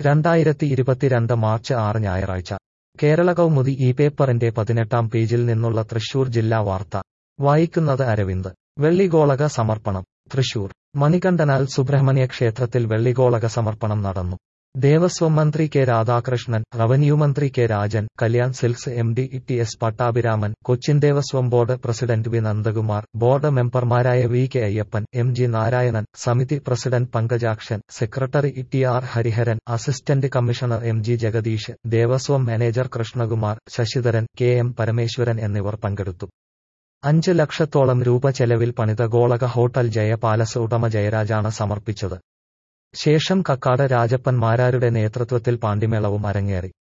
രണ്ടായിരത്തി ഇരുപത്തിരണ്ട് മാർച്ച് ആറ് ഞായറാഴ്ച കേരള കൗമുദി ഈ പേപ്പറിന്റെ പതിനെട്ടാം പേജിൽ നിന്നുള്ള തൃശൂർ ജില്ലാ വാർത്ത വായിക്കുന്നത് അരവിന്ദ് വെള്ളിഗോളക സമർപ്പണം തൃശൂർ മണികണ്ഠനാൽ സുബ്രഹ്മണ്യ ക്ഷേത്രത്തിൽ വെള്ളിഗോളക സമർപ്പണം നടന്നു ദേവസ്വം മന്ത്രി കെ രാധാകൃഷ്ണൻ റവന്യൂ മന്ത്രി K Rajan Kalyan Silks M D T S Pattabhiraman Cochin Devaswom board president V Nandakumar board മെമ്പർമാരായ V K Ayyappan M G Narayanan സമിതി president Pankajakshan secretary T R Hariharan assistant commissioner M G Jagadeesh Devaswom manager Krishnakumar Sasidharan K M Parameswaran എന്നിവർ പങ്കെടുത്തു അഞ്ച് ലക്ഷത്തോളം രൂപ ചെലവിൽ പണിത ഗോളക ഹോട്ടൽ ജയ പാലസ് ഉടമ ജയരാജാണ് സമർപ്പിച്ചത് ശേഷം കക്കാട് രാജപ്പൻ മാരാരുടെ നേതൃത്വത്തിൽ പാണ്ടിമേളവും അരങ്ങേറി